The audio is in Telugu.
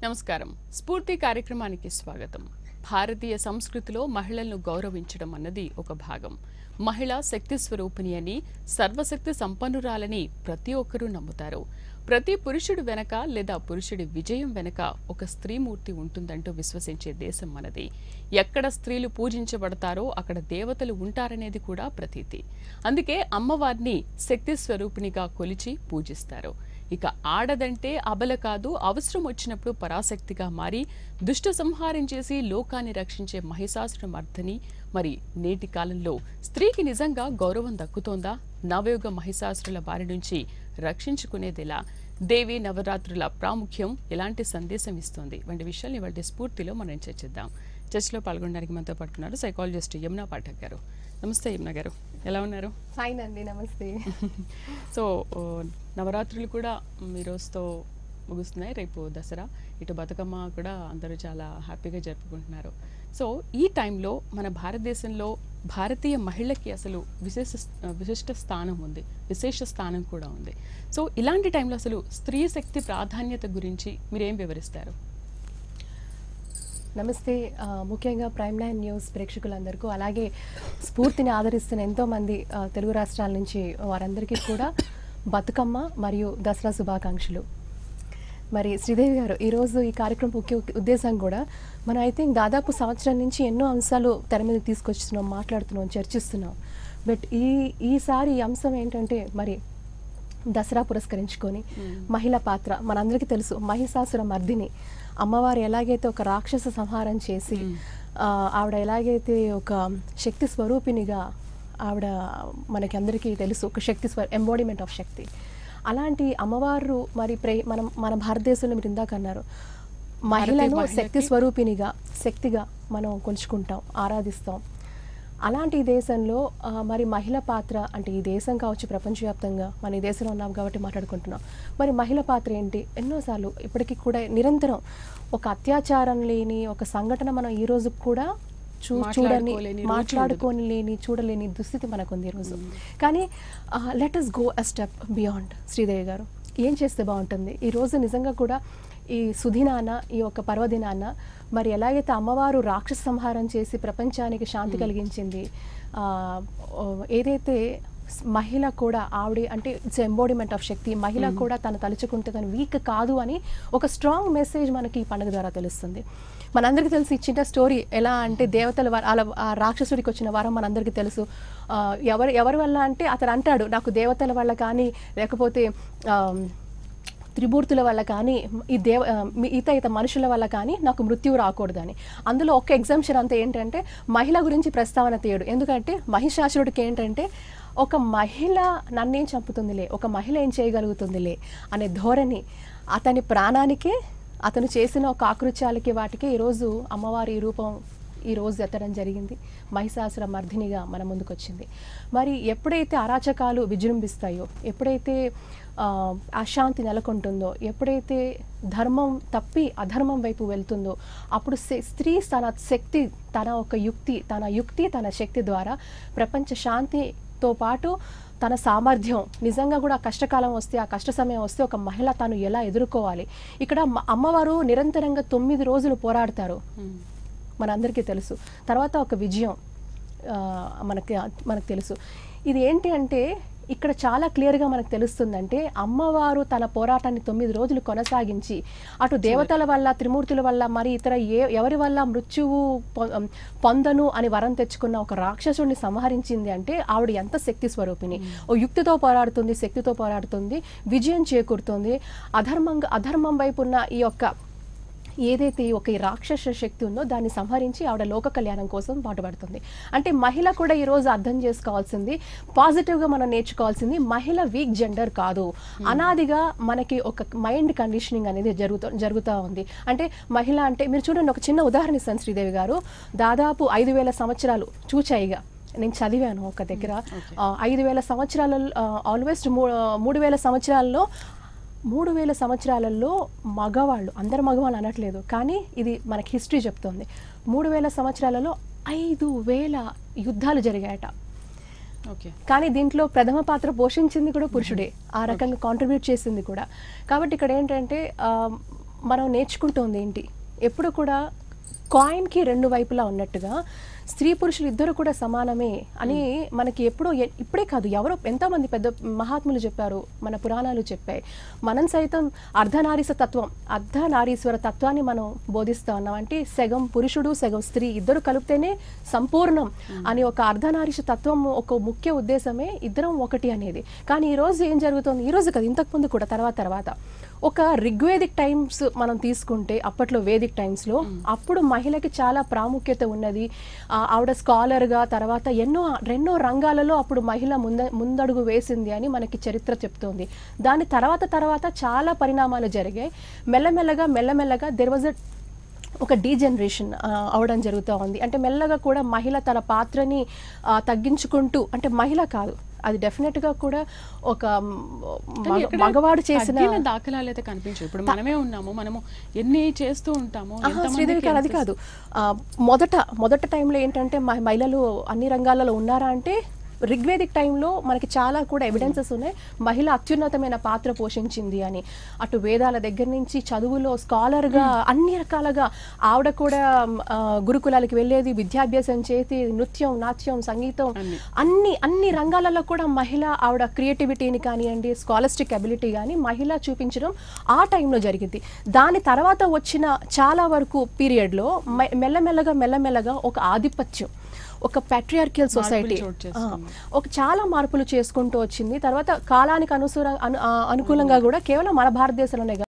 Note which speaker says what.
Speaker 1: నమస్కారం స్ఫూర్తి కార్యక్రమానికి స్వాగతం భారతీయ సంస్కృతిలో మహిళలను గౌరవించడం అన్నది ఒక భాగం మహిళ శక్తి స్వరూపిణి అని సర్వశక్తి సంపన్నురాలని ప్రతి ఒక్కరూ నమ్ముతారు ప్రతి పురుషుడు వెనక లేదా పురుషుడి విజయం వెనక ఒక స్త్రీమూర్తి ఉంటుందంటూ విశ్వసించే దేశం మనది ఎక్కడ స్త్రీలు పూజించబడతారో అక్కడ దేవతలు ఉంటారనేది కూడా ప్రతీతి అందుకే అమ్మవారిని శక్తి స్వరూపిణిగా కొలిచి పూజిస్తారు ఇక ఆడదంటే అబల కాదు అవసరం వచ్చినప్పుడు పరాశక్తిగా మారి దుష్ట సంహారం చేసి లోకాన్ని రక్షించే మహిషాసుర మర్దని మరి నేటి కాలంలో స్త్రీకి నిజంగా గౌరవం దక్కుతోందా నవయుగ మహిషాసురుల బారి నుంచి రక్షించుకునేదెలా దేవి నవరాత్రుల ప్రాముఖ్యం ఎలాంటి సందేశం ఇస్తోంది వంటి విషయాలు ఇవాళ స్ఫూర్తిలో మనం చర్చిద్దాం చర్చలో పాల్గొనడానికి మనతో పడుతున్నారు సైకాలజిస్ట్ యమునా పాఠక్ గారు నమస్తే యమునా గారు ఎలా ఉన్నారు
Speaker 2: ఫైన్ అండి నమస్తే
Speaker 1: సో ఓ, నవరాత్రులు కూడా ఈ రోజుతో ముగుస్తున్నాయి రేపు దసరా ఇటు బతుకమ్మ కూడా అందరూ చాలా హ్యాపీగా జరుపుకుంటున్నారు సో ఈ టైంలో మన భారతదేశంలో భారతీయ మహిళకి అసలు విశేష విశిష్ట స్థానం ఉంది విశేష స్థానం కూడా ఉంది సో ఇలాంటి టైంలో అసలు స్త్రీ శక్తి ప్రాధాన్యత గురించి మీరేం వివరిస్తారు
Speaker 2: నమస్తే ఆ, ముఖ్యంగా ప్రైమ్ నైన్ న్యూస్ ప్రేక్షకులందరికీ అలాగే స్ఫూర్తిని ఆదరిస్తున్న ఎంతోమంది ఆ, తెలుగు రాష్ట్రాల నుంచి వారందరికీ కూడా బతుకమ్మ మరియు దసరా శుభాకాంక్షలు మరి శ్రీదేవి గారు ఈరోజు ఈ కార్యక్రమం ముఖ్య ఉద్దేశం కూడా మనం ఐ థింక్ దాదాపు సంవత్సరం నుంచి ఎన్నో అంశాలు తెర మీదకి తీసుకొస్తున్నాం మాట్లాడుతున్నాం చర్చిస్తున్నాం బట్ ఈ ఈసారి ఈ అంశం ఏంటంటే మరి దసరా పురస్కరించుకొని మహిళ పాత్ర మనందరికీ తెలుసు మహిషాసుర మర్దిని అమ్మవారు ఎలాగైతే ఒక రాక్షస సంహారం చేసి ఆ, ఆవిడ ఎలాగైతే ఒక శక్తి స్వరూపినిగా ఆవిడ మనకి అందరికీ తెలుసు ఒక శక్తి స్వ ఎంబాడిమెంట్ ఆఫ్ శక్తి అలాంటి అమ్మవారు మరి ప్రే మనం మన భారతదేశంలో మీరు ఇందాక అన్నారు మహిళను
Speaker 1: మహిళకి-
Speaker 2: శక్తి స్వరూపినిగా శక్తిగా మనం కొలుచుకుంటాం ఆరాధిస్తాం అలాంటి ఈ దేశంలో ఆ, మరి మహిళ పాత్ర అంటే ఈ దేశం కావచ్చు ప్రపంచవ్యాప్తంగా మన ఈ దేశంలో ఉన్నాం కాబట్టి మాట్లాడుకుంటున్నాం మరి మహిళ పాత్ర ఏంటి ఎన్నోసార్లు ఇప్పటికీ కూడా నిరంతరం ఒక అత్యాచారం లేని ఒక సంఘటన మనం ఈ రోజు కూడా చూ చూడని
Speaker 1: మాట్లాడుకోలేని రోజు
Speaker 2: మాట్లాడుకోని లేని చూడలేని దుస్థితి మనకు ఉంది ఈరోజు కానీ let us go a step beyond Sridevi గారు ఏం చేస్తే బాగుంటుంది ఈ రోజు నిజంగా కూడా ఈ సుదినాన ఈ యొక్క పర్వదినాన మరి ఎలాగైతే అమ్మవారు రాక్షస సంహారం చేసి ప్రపంచానికి శాంతి కలిగించింది ఆ, ఓ, ఏదైతే స్- మహిళ కూడా ఆవిడ అంటే ఇట్స్ ఎంబోడిమెంట్ ఆఫ్ శక్తి మహిళ కూడా తను తలుచుకుంటే తను వీక్ కాదు అని ఒక స్ట్రాంగ్ మెసేజ్ మనకి ఈ పండుగ ద్వారా తెలుస్తుంది మనందరికీ తెలుసు ఈ చిన్న స్టోరీ ఎలా అంటే దేవతల వర- అలా ఆ రాక్షసుడికి వచ్చిన వరం మనందరికీ తెలుసు ఆ, ఎవరు ఎవరి వల్ల అంటే అతను అంటాడు నాకు దేవతల వల్ల కానీ లేకపోతే ఆ, త్రిమూర్తుల వల్ల కానీ ఈ దేవ ఆ, మిగతా ఇత మనుషుల వల్ల కానీ నాకు మృత్యువు రాకూడదని అందులో ఒక ఎగ్జామ్షన్ అంతా ఏంటంటే మహిళ గురించి ప్రస్తావన తీయడు ఎందుకంటే మహిషాసురుడికి ఏంటంటే ఒక మహిళ నన్నేం చంపుతుందిలే ఒక మహిళ ఏం చేయగలుగుతుందిలే అనే ధోరణి అతని ప్రాణానికే అతను చేసిన ఒక ఆకృత్యాలకి వాటికి ఈరోజు అమ్మవారి ఈ రూపం ఈ రోజు ఎత్తడం జరిగింది మహిషాసుర మర్దినిగా మన ముందుకు వచ్చింది మరి ఎప్పుడైతే అరాచకాలు విజృంభిస్తాయో ఎప్పుడైతే ఆ, అశాంతి నెలకొంటుందో ఎప్పుడైతే ధర్మం తప్పి అధర్మం వైపు వెళ్తుందో అప్పుడు శ- స్త్రీ తన శక్తి తన ఒక యుక్తి తన యుక్తి తన శక్తి ద్వారా ప్రపంచ శాంతితో పాటు తన సామర్థ్యం నిజంగా కూడా ఆ కష్టకాలం వస్తే ఆ కష్ట సమయం వస్తే ఒక మహిళ తాను ఎలా ఎదుర్కోవాలి ఇక్కడ మ- అమ్మవారు నిరంతరంగా తొమ్మిది రోజులు పోరాడతారు మనందరికీ తెలుసు తర్వాత ఒక విజయం ఆ, మనకి మనకు తెలుసు ఇది ఏంటి అంటే ఇక్కడ చాలా క్లియర్గా మనకు తెలుస్తుందంటే అమ్మవారు తన పోరాటాన్ని తొమ్మిది రోజులు కొనసాగించి అటు దేవతల వల్ల త్రిమూర్తుల వల్ల మరి ఇతర ఏ ఎవరి వల్ల మృత్యువు పొ- పొందను అని వరం తెచ్చుకున్న ఒక రాక్షసుడిని సంహరించింది అంటే ఆవిడ ఎంత శక్తి స్వరూపిణి ఓ యుక్తితో పోరాడుతుంది శక్తితో పోరాడుతుంది విజయం చేకూరుతుంది అధర్మంగా అధర్మం వైపు ఉన్న ఈ యొక్క ఏదైతే ఈ ఒక ఈ రాక్షస శక్తి ఉందో దాన్ని సంహరించి ఆవిడ లోక కళ్యాణం కోసం పాటుపడుతుంది అంటే మహిళ కూడా ఈ రోజు అర్థం చేసుకోవాల్సింది పాజిటివ్గా మనం నేర్చుకోవాల్సింది మహిళ వీక్ జెండర్ కాదు అనాదిగా మనకి ఒక మైండ్ కండిషనింగ్ అనేది జరుగుతూ జరుగుతూ ఉంది అంటే మహిళ అంటే మీరు చూడండి ఒక చిన్న ఉదాహరణ ఇస్తాను శ్రీదేవి గారు దాదాపు ఐదు వేల సంవత్సరాలు చూచాయిగా నేను చదివాను ఒక దగ్గర ఆ, ఐదు వేల సంవత్సరాల ఆల్వేస్ట్ మూడు వేల సంవత్సరాల్లో మూడు వేల సంవత్సరాలలో మగవాళ్ళు అందరు మగవాళ్ళు అనట్లేదు కానీ ఇది మనకి హిస్టరీ చెప్తోంది మూడు వేల సంవత్సరాలలో ఐదు వేల యుద్ధాలు జరిగాయట
Speaker 1: ఓకే
Speaker 2: కానీ దీంట్లో ప్రథమ పాత్ర పోషించింది కూడా పురుషుడే ఆ రకంగా కాంట్రిబ్యూట్ చేసింది కూడా కాబట్టి ఇక్కడ ఏంటంటే ఆ, మనం నేర్చుకుంటోంది ఏంటి ఎప్పుడు కూడా కాయిన్కి రెండు వైపులా ఉన్నట్టుగా స్త్రీ పురుషులు ఇద్దరు కూడా సమానమే అని మనకి ఎప్పుడో ఎ- ఇప్పుడే కాదు ఎవరో ఎంతోమంది పెద్ద మహాత్ములు చెప్పారు మన పురాణాలు చెప్పాయి మనం సైతం అర్ధనారీస తత్వం అర్ధనారీశ్వర తత్వాన్ని మనం బోధిస్తా ఉన్నాం అంటే సగం పురుషుడు సగం స్త్రీ ఇద్దరు కలిపితేనే సంపూర్ణం అని ఒక అర్ధనారీష తత్వం ఒక ముఖ్య ఉద్దేశమే ఇద్దరం ఒకటి అనేది కానీ ఈ రోజు ఏం జరుగుతుంది ఈ రోజు కదా ఇంతకు ముందు కూడా తర్వాత తర్వాత ఒక రిగ్వేదిక్ టైమ్స్ మనం తీసుకుంటే అప్పట్లో వేదిక్ టైమ్స్లో అప్పుడు మహిళకి చాలా ప్రాముఖ్యత ఉన్నది ఆ, ఆవిడ స్కాలర్గా తర్వాత ఎన్నో ఎన్నో రంగాలలో అప్పుడు మహిళ ముంద ముందడుగు వేసింది అని మనకి చరిత్ర చెప్తోంది దాని తర్వాత తర్వాత చాలా పరిణామాలు జరిగాయి మెల్లమెల్లగా మెల్లమెల్లగా దెర్ వాజ్ ఒక డీజనరేషన్ అవడం జరుగుతూ ఉంది అంటే మెల్లగా కూడా మహిళ తన పాత్రని ఆ, తగ్గించుకుంటూ అంటే మహిళ కాదు అది డెఫినెట్గా కూడా ఒక మ్,
Speaker 1: కానీ
Speaker 2: మగ-
Speaker 1: ఎక్కడ
Speaker 2: మగవాడు చేసిన
Speaker 1: తగ్గిన దాఖలాలు అయితే కనిపించవు ఇప్పుడు మనమే ఉన్నాము మనము ఎన్ని చేస్తూ ఉంటాము
Speaker 2: ఆహా,
Speaker 1: ఎంతమందికి
Speaker 2: శ్రీదేవి గారు అది
Speaker 1: ఎంత
Speaker 2: కాదు ఆ, మొదట మొదట టైంలో ఏంటంటే మహి- మహిళలు అన్ని రంగాలలో ఉన్నారా అంటే రిగ్వేదిక్ టైంలో మనకి చాలా కూడా ఎవిడెన్సెస్ ఉన్నాయి మహిళ అత్యున్నతమైన పాత్ర పోషించింది అని అటు వేదాల దగ్గర నుంచి చదువులో స్కాలర్గా అన్ని రకాలుగా ఆవిడ కూడా ఆ, గురుకులాలకి వెళ్ళేది విద్యాభ్యాసం చేసి నృత్యం నాట్యం సంగీతం
Speaker 1: అన్ని.
Speaker 2: అన్ని అన్ని రంగాలలో కూడా మహిళ ఆవిడ క్రియేటివిటీని కానివ్వండి స్కాలస్టిక్ అబిలిటీ కానీ మహిళ చూపించడం ఆ టైంలో జరిగింది దాని తర్వాత వచ్చిన చాలా వరకు పీరియడ్లో మెల్లమెల్లగా మెల్లమెల్లగా ఒక ఆధిపత్యం ఒక పాట్రియార్కియల్ సొసైటీ
Speaker 1: చోటు చేసుకుంది.
Speaker 2: ఒక చాలా మార్పులు చేసుకుంటూ వచ్చింది తర్వాత కాలానికి అనుసర అను- ఆ, అనుకూలంగా కూడా కేవలం మన భారతదేశంలోనే కాదు,